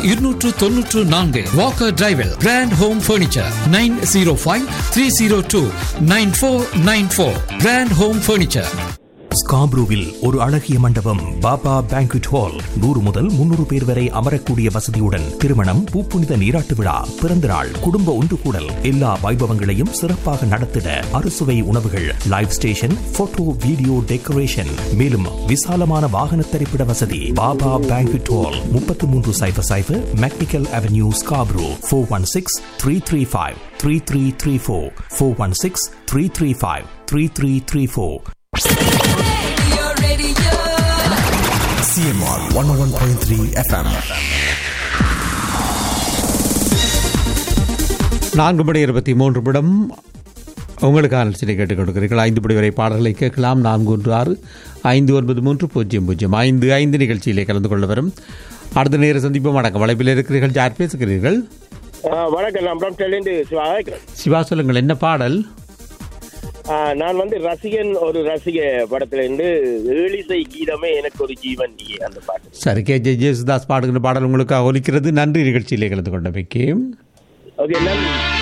இருநூற்று தொன்னூற்று நான்கு வாக்கர் டிரைவில் grand home furniture nine zero five three zero two nine four nine four grand home furniture ஸ்காப்ரூவில் ஒரு அழகிய மண்டபம் பாபா பேங்க்வெட் ஹால் நூறு முதல் முன்னூறு பேர் வரை அமரக்கூடிய வசதியுடன் திருமணம் பூப்புனித நீராட்டு விழா பிறந்த நாள் குடும்ப ஒன்று கூடல் எல்லா வைபவங்களையும் சிறப்பாக நடத்திட அறுசுவை உணவுகள் live station photo video decoration மேலும் விசாலமான வாகன திரைப்பட வசதி பாபா பேங்க்வெட் ஹால் முப்பத்தி மூன்று சைபர் சைபர் McNicoll avenue Scarborough four one six three three five three three three four four one six three three five three three three four CMR 101.3 FM. நான்கு மணி இருபத்தி மூன்று நிமிடம் உங்களுக்கான நிகழ்ச்சியை கேட்டுக் கொடுக்கிறீர்கள் ஐந்து மணி வரை பாடல்களை கேட்கலாம் நான்கு ஒன்று ஆறு ஐந்து ஒன்பது மூன்று பூஜ்ஜியம் பூஜ்ஜியம் ஐந்து ஐந்து நிகழ்ச்சியிலே கலந்து கொள்ள வரும் அடுத்த நேர சந்திப்பு வணக்கம் வளைப்பில் இருக்கிறீர்கள் யார் பேசுகிறீர்கள் ஆ, வணக்கம் நான் பிரம்டலேருந்து சிவா அழைக்கிறேன். சிவா சொல்லுங்கள் என்ன பாடல் ஆ, நான் வந்து ரசிகன் ஒரு ரசிக படத்துல இருந்து ஏழிசை கீதமே எனக்கு ஒரு ஜீவன் நீ அந்த பாட்டு சரி கே ஜே ஜேசுதாஸ் பாடுகின்ற பாடல் உங்களுக்கு ஒலிக்கிறது நன்றி நிகழ்ச்சியிலே கலந்து கொண்டமைக்கு ஓகே நன்றி